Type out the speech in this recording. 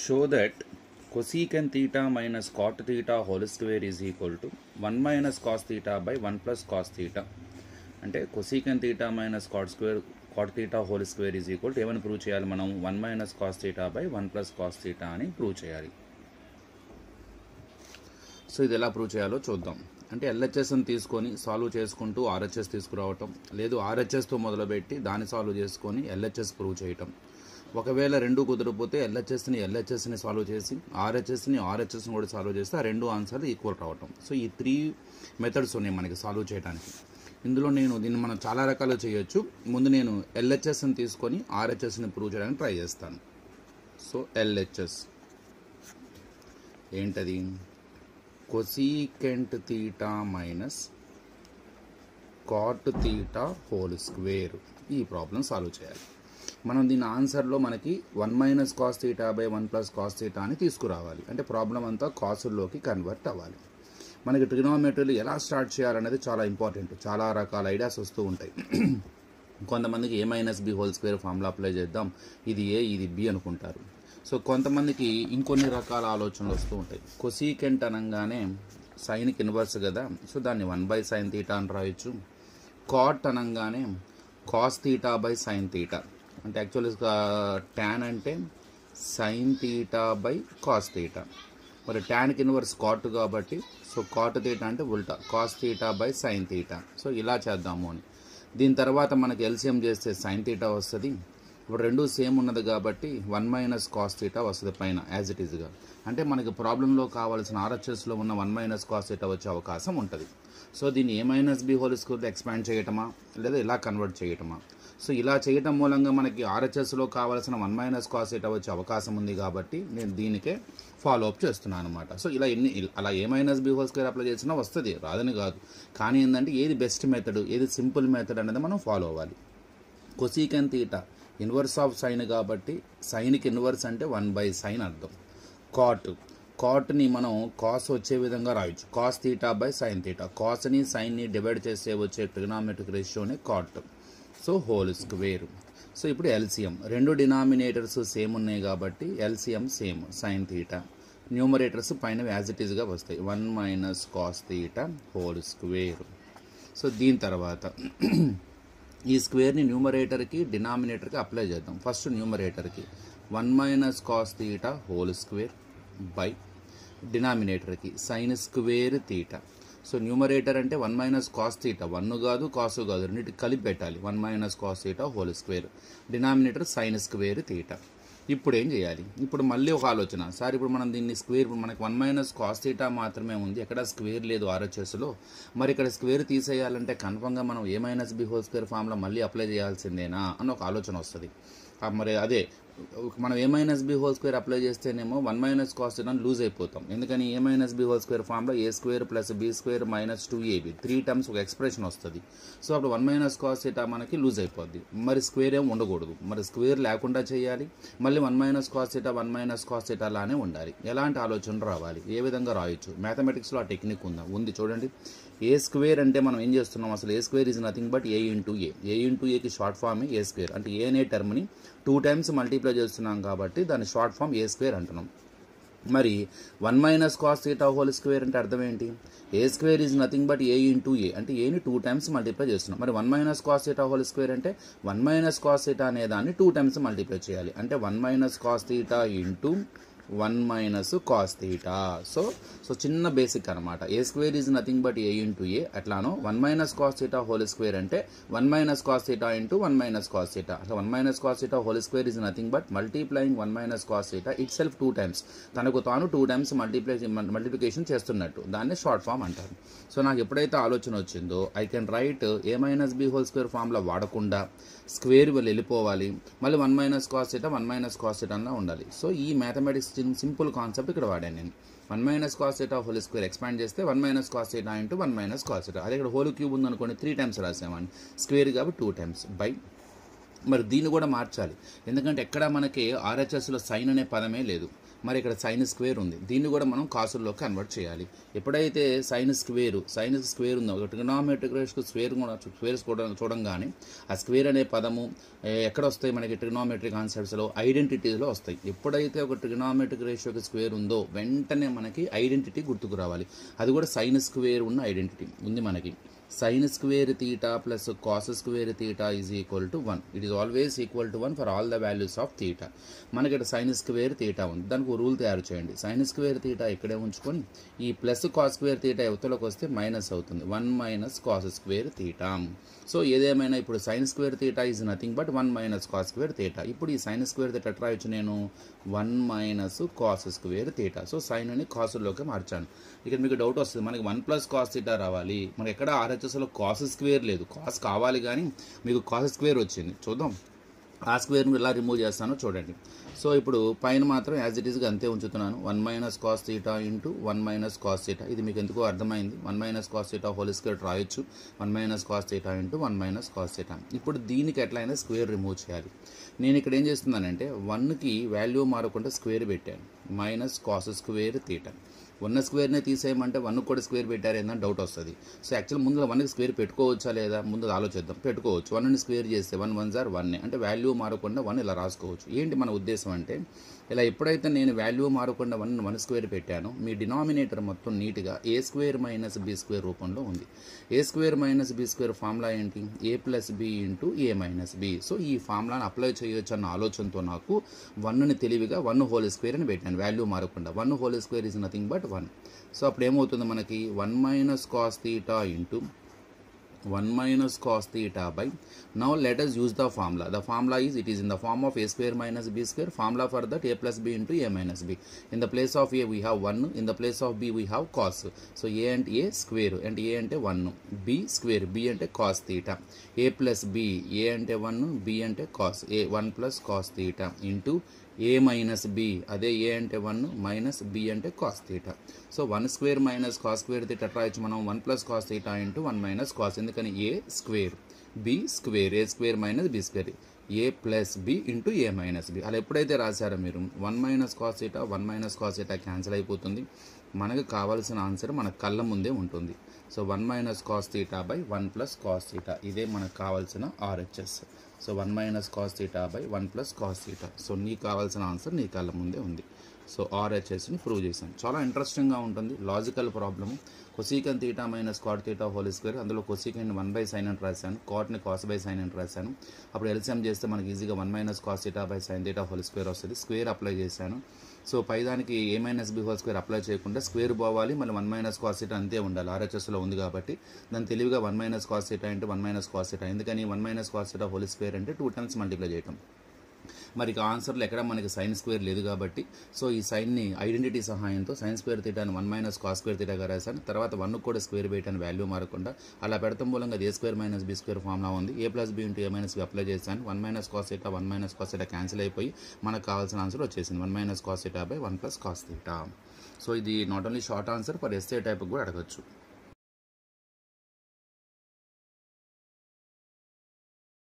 show that cosecant theta minus cot theta whole square is equal to 1 minus cos theta by 1 plus cos theta అంటే cosecant theta minus cot square cot theta whole square is equal to ఏమని prove చేయాలి మనం 1 minus cos theta by 1 plus cos theta అని prove చేయాలి so ఇది ఎలా prove చేయాలో చూద్దాం అంటే ఎల్హెచ్ఎస్ని తీసుకొని సాల్వ్ చేసుకుంటూ ఆర్హెచ్ఎస్ తీసుకురావటం లేదు ఆర్హెచ్ఎస్తో మొదలుపెట్టి దాన్ని సాల్వ్ చేసుకొని ఎల్హెచ్ఎస్ ప్రూవ్ చేయటం ఒకవేళ రెండు కుదరకపోతే ఎల్హెచ్ఎస్ని ఎల్హెచ్ఎస్ని సాల్వ్ చేసి ఆర్హెచ్ఎస్ని ఆర్హెచ్ఎస్ని కూడా సాల్వ్ చేస్తే ఆ రెండు ఆన్సర్లు ఈక్వల్ రావటం సో ఈ త్రీ మెథడ్స్ ఉన్నాయి మనకి సాల్వ్ చేయడానికి ఇందులో నేను దీన్ని మనం చాలా రకాలు చేయొచ్చు ముందు నేను ఎల్హెచ్ఎస్ని తీసుకొని ఆర్హెచ్ఎస్ని ప్రూవ్ చేయడానికి ట్రై చేస్తాను సో ఎల్హెచ్ఎస్ ఏంటది cosecant theta minus cot theta whole square ఈ ప్రాబ్లం సాల్వ్ చేయాలి మనం దీని ఆన్సర్లో మనకి one minus cos theta by one plus cos theta అని తీసుకురావాలి అంటే ప్రాబ్లం అంతా కాసుల్లోకి కన్వర్ట్ అవ్వాలి మనకి ట్రిగ్నోమెట్రీలు ఎలా స్టార్ట్ చేయాలనేది చాలా ఇంపార్టెంట్ చాలా రకాల ఐడియాస్ వస్తూ ఉంటాయి కొంతమందికి A minus B whole square formula apply చేద్దాం ఇది ఏ ఇది బి అనుకుంటారు సో కొంతమందికి ఇంకొన్ని రకాల ఆలోచనలు వస్తూ ఉంటాయి కొసీకెంట్ అనగానే సైన్కి ఇన్వర్స్ కదా సో దాన్ని వన్ బై సైన్ తీటా అని రాయొచ్చు కాట్ అనగానే cos theta by sine theta అంటే యాక్చువల్గా ట్యాన్ అంటే sine theta by cos theta మరి ట్యాన్కి ఇన్వర్స్ కాట్ కాబట్టి సో కాట్ తీటా అంటే ఉల్టా cos theta by sine theta so ఇలా చేద్దాము అని దీని తర్వాత మనకి ఎల్సిఎం చేస్తే సైన్ తీటా వస్తుంది ఇప్పుడు రెండు సేమ్ ఉన్నది కాబట్టి వన్ మైనస్ కాస్ తీటా వస్తుంది పైన యాజ్ ఇట్ ఈజ్గా అంటే మనకి ప్రాబ్లంలో కావాల్సిన ఆర్హెచ్ఎస్లో ఉన్న వన్ మైనస్ కాస్ తీటా వచ్చే అవకాశం ఉంటుంది సో దీన్ని ఏ మైనస్ బి హోల్ స్కూల్లో ఎక్స్పాండ్ చేయటమా లేదా ఇలా కన్వర్ట్ చేయటమా సో ఇలా చేయటం మూలంగా మనకి ఆర్హెచ్ఎస్లో కావాల్సిన వన్ మైనస్ కాస్ తీటా వచ్చే అవకాశం ఉంది కాబట్టి నేను దీనికే ఫాలో అప్ చేస్తున్నాను అనమాట సో ఇలా ఎన్ని అలా A minus B whole square apply చేసినా వస్తుంది రాదని కాదు కానీ ఏంటంటే ఏది బెస్ట్ మెథడ్ ఏది సింపుల్ మెథడ్ అనేది మనం ఫాలో అవ్వాలి cosecant theta inverse of sine కాబట్టి సైన్కి ఇన్వర్స్ అంటే వన్ బై సైన్ అర్థం కాట్ కాట్ని మనం కాస్ వచ్చే విధంగా రాయొచ్చు cos theta by sine theta కాస్ని సైన్ని డివైడ్ చేసే వచ్చే ట్రిగ్నామెట్రిక్ రేషియోనే cot so whole square so ఇప్పుడు ఎల్సిఎం రెండు డినామినేటర్స్ సేమ్ ఉన్నాయి కాబట్టి LCM same sine theta numerators పైన యాజ్ ఇట్ ఈస్గా వస్తాయి one minus cos theta whole square so దీని తర్వాత ఈ స్క్వేర్ని న్యూమరేటర్కి డినామినేటర్కి అప్లై చేద్దాం ఫస్ట్ న్యూమరేటర్కి one minus cos theta whole square by డినామినేటర్కి sine square theta so numerator అంటే one minus cos theta one కాదు కాసు కాదు రెండింటి కలిపి పెట్టాలి one minus cos theta whole square denominator sine square theta ఇప్పుడు ఏం చేయాలి ఇప్పుడు మళ్ళీ ఒక ఆలోచన సార్ ఇప్పుడు మనం దీన్ని స్క్వేర్ ఇప్పుడు మనకి వన్ మైనస్ కాస్ తీటా మాత్రమే ఉంది ఎక్కడ స్క్వేర్ లేదు ఆర్హెచ్ఎస్లో మరి ఇక్కడ స్క్వేర్ తీసేయాలంటే కన్ఫర్మ్గా మనం A minus B whole square ఫామ్లో మళ్ళీ అప్లై చేయాల్సిందేనా అని ఒక ఆలోచన వస్తుంది ఆ మరి అదే మనం A minus B whole square apply చేస్తేనేమో one minus cos theta lose అయిపోతాం ఎందుకని A minus B whole square ఫామ్లో A square plus B square minus two AB three terms ఒక ఎక్స్ప్రెషన్ వస్తుంది సో అప్పుడు వన్ మైనస్ కాస్ తీటా మనకి lose అయిపోద్ది మరి స్క్వేర్ ఏం ఉండకూడదు మరి స్క్వేర్ లేకుండా చేయాలి మళ్ళీ one minus cos theta one minus cos theta లానే ఉండాలి ఎలాంటి ఆలోచన రావాలి ఏ విధంగా రాయొచ్చు మ్యాథమెటిక్స్లో ఆ టెక్నిక్ ఉందా ఉంది చూడండి ఏ స్క్వేర్ అంటే మనం ఏం చేస్తున్నాం అసలు A square is nothing but A into A A into ఏకి షార్ట్ ఫామ్ ఏ స్క్వేర్ అంటే ఏ అనే టర్మ్ని టూ టైమ్స్ మల్టిప్లై చేస్తున్నాం కాబట్టి దాని షార్ట్ ఫామ్ ఏ స్క్వేర్ అంటున్నాం మరి one minus cos theta whole square అంటే అర్థం ఏంటి A square is nothing but A into A అంటే ఏని టూ టైమ్స్ మల్టిప్లై చేస్తున్నాం మరి one minus cos theta whole square అంటే వన్ మైనస్ కాస్ తీటా అనే దాన్ని టూ టైమ్స్ మల్టిప్లై చేయాలి అంటే one minus cos theta into one minus cos theta so so చిన్న బేసిక్ అనమాట A square is nothing but A into A అట్లానో one minus cos theta whole square అంటే one minus cos theta into one minus cos theta అసలు one minus cos theta whole square is nothing but multiplying one minus cos theta itself two times తనకు తాను two times multiply multiplication చేస్తున్నట్టు దాన్ని short form అంటారు so నాకు ఎప్పుడైతే ఆలోచన వచ్చిందో I can write A minus B whole square ఫామ్లో వాడకుండా స్క్వేర్ వాళ్ళు వెళ్ళిపోవాలి మళ్ళీ one minus cos theta one minus cos theta అన్నా ఉండాలి సో ఈ మ్యాథమెటిక్స్ సింపుల్ కాన్సెప్ట్ ఇక్కడ వాడాను నేను one minus cos theta whole square expand చేస్తే one minus cos theta into one minus cos theta అదే ఇక్కడ హోల్ క్యూబ్ ఉందనుకోండి త్రీ టైమ్స్ రాసామండి స్క్వేర్ కాబట్టి టూ టైమ్స్ బై మరి దీన్ని కూడా మార్చాలి ఎందుకంటే ఎక్కడ మనకి ఆర్హెచ్ఎస్లో సైన్ అనే పదమే లేదు మరి ఇక్కడ సైన్ స్క్వేర్ ఉంది దీన్ని కూడా మనం కాసుల్లోకి కన్వర్ట్ చేయాలి ఎప్పుడైతే సైన్ స్క్వేర్ సైన్ స్క్వేర్ ఉందో ఒక ట్రిగ్నామెట్రిక్ రేషియో స్క్వేర్ కూడా స్క్వేర్స్ కూడా చూడంగానే ఆ స్క్వేర్ అనే పదము ఏ, ఎక్కడ వస్తాయి మనకి ట్రిగ్నామెట్రిక్ కాన్సెప్ట్స్లో ఐడెంటిటీస్లో వస్తాయి ఎప్పుడైతే ఒక ట్రిగ్నామెట్రిక్ రేషియోకి స్క్వేర్ ఉందో వెంటనే మనకి ఐడెంటిటీ గుర్తుకు రావాలి అది కూడా సైన్ స్క్వేర్ ఉన్న ఐడెంటిటీ ఉంది మనకి sine square theta plus cos square theta is equal to one it is always equal to one for all the values of theta మనకి ఇక్కడ సైన్ స్క్వేర్ తీటా ఉంది దానికి రూల్ తయారు చేయండి సైన్ స్క్వేర్ తీటా ఇక్కడే ఉంచుకొని ఈ ప్లస్ కాస్ స్క్వేర్ తీటా యువతలోకి వస్తే మైనస్ అవుతుంది one minus cos square theta so ఏదేమైనా ఇప్పుడు sine square theta is nothing but one minus cos square theta ఇప్పుడు ఈ సైన్ స్క్వేర్ తీటా ఎట్లా రాయొచ్చు నేను one minus cos square theta so sine అని కాసుల్లోకి మార్చాను ఇక్కడ మీకు డౌట్ వస్తుంది మనకి వన్ ప్లస్ కాస్ తీటా రావాలి మనకి ఎక్కడ ఆర్హెచ్ఎస్లో కాస్ స్క్వేర్ లేదు కాస్ కావాలి కానీ మీకు కాస్ స్క్వేర్ వచ్చింది చూద్దాం ఆ స్క్వేర్ను ఎలా రిమూవ్ చేస్తానో చూడండి సో ఇప్పుడు పైన మాత్రం యాజ్ ఇట్ ఈస్గా అంతే ఉంచుతున్నాను one minus cos theta into one minus cos theta ఇది మీకు ఎందుకో అర్థమైంది one minus cos theta whole square రాయొచ్చు one minus cos theta into one minus cos theta ఇప్పుడు దీనికి ఎట్లయినా స్క్వేర్ రిమూవ్ చేయాలి నేను ఇక్కడ ఏం చేస్తున్నానంటే వన్కి వాల్యూ మారకుండా స్క్వేర్ పెట్టాను మైనస్ కాస్ స్క్వేర్ తీటా ఉన్న స్క్వేర్నే తీసేయమంటే వన్ కూడా స్క్వేర్ పెట్టారు ఏందని డౌట్ వస్తుంది సో యాక్చువల్ ముందు వన్కి స్క్వేర్ పెట్టుకోవచ్చా లేదా ముందు ఆలోచిద్దాం పెట్టుకోవచ్చు వన్ని స్క్వేర్ చేస్తే వన్ వన్ జార్ వన్ అంటే వాల్యూ మారకుండా వన్ ఇలా రాసుకోవచ్చు ఏంటి మన ఉద్దేశం అంటే ఇలా ఎప్పుడైతే నేను వాల్యూ మారకుండా వన్ వన్ స్క్వేర్ పెట్టానో మీ డినామినేటర్ మొత్తం నీట్గా A square minus B square రూపంలో ఉంది A square minus B square formula ఏంటి A plus B into A minus B so ఈ ఫార్ములాని అప్లై చేయొచ్చు అన్న ఆలోచనతో నాకు వన్ని తెలివిగా వన్ హోల్ స్క్వేర్ అని పెట్టాను వాల్యూ మారకుండా one whole square is nothing but one so అప్పుడు ఏమవుతుంది మనకి one minus cos theta into 1 minus cos theta by now let us use the formula the formula is it is in the form of a square minus b square formula for that a plus b into a minus b in the place of a we have 1 in the place of b we have cos so a and a square and a అంటే 1 b square b అంటే cos theta a plus b a అంటే 1 b అంటే cos a 1 plus cos theta into A minus B అదే A అంటే one minus B అంటే cos theta so one square minus cos square theta రాయొచ్చు మనం one plus cos theta into one minus cos ఎందుకని A square B square A square minus B square A plus B into A minus B అలా ఎప్పుడైతే రాశారో మీరు one minus cos theta one minus cos theta cancel అయిపోతుంది మనకు కావాల్సిన answer మన కళ్ళ ముందే ఉంటుంది so one minus cos theta by one plus cos theta ఇదే మనకు కావాల్సిన RHS so one minus cos theta by one plus cos theta so నీకు కావాల్సిన ఆన్సర్ నీ కళ్ళ ముందే ఉంది సో ఆర్హెచ్ఎస్ని ప్రూవ్ చేశాను చాలా ఇంట్రెస్టింగ్గా ఉంటుంది logical problem cosecant theta minus cot theta whole square అందులో కొసీకన్ వన్ బై సైన్ అని రాశాను కాట్ని కాస్ బై సైన్ అని రాశాను అప్పుడు ఎల్సిఎం చేస్తే మనకి ఈజీగా one minus cos theta by sine theta whole square వస్తుంది స్క్వేర్ అప్లై చేశాను సో పైదానికి A minus B whole square apply చేయకుండా స్క్వేర్ పోవాలి మళ్ళీ వన్ మైనస్ కాస్ తీటా అంతే ఉండాలి ఆర్హెచ్ఎస్లో ఉంది కాబట్టి దాని తెలివిగా వన్ మైనస్ కాస్ తీటా అంటే వన్ మైనస్ కాస్ తీటా ఎందుకని one minus cos theta whole square అంటే టూ టైమ్స్ మల్టిప్లై చేయటం మరి ఇక ఆన్సర్లో ఎక్కడ మనకి సైన్ స్క్వేర్ లేదు కాబట్టి సో ఈ సైన్ని ఐడెంటిటీ సహాయంతో సైన్ స్క్వేర్ తీటాను వన్ మైనస్ కాస్ స్క్వేర్ తీటాగా రాశాను తర్వాత వన్ కూడా స్క్వేర్ పెట్టాను వాల్యూ మారకుండా అలా పెడతాం మూలంగా అది A square minus B square ఫామ్లా ఉంది A plus B into A minus B apply చేశాను one minus cos theta one minus cos theta cancel అయిపోయి మనకు కావాల్సిన ఆన్సర్ వచ్చేసింది one minus cos theta by one plus cos theta so ఇది not only short answer for SA type కూడా అడగచ్చు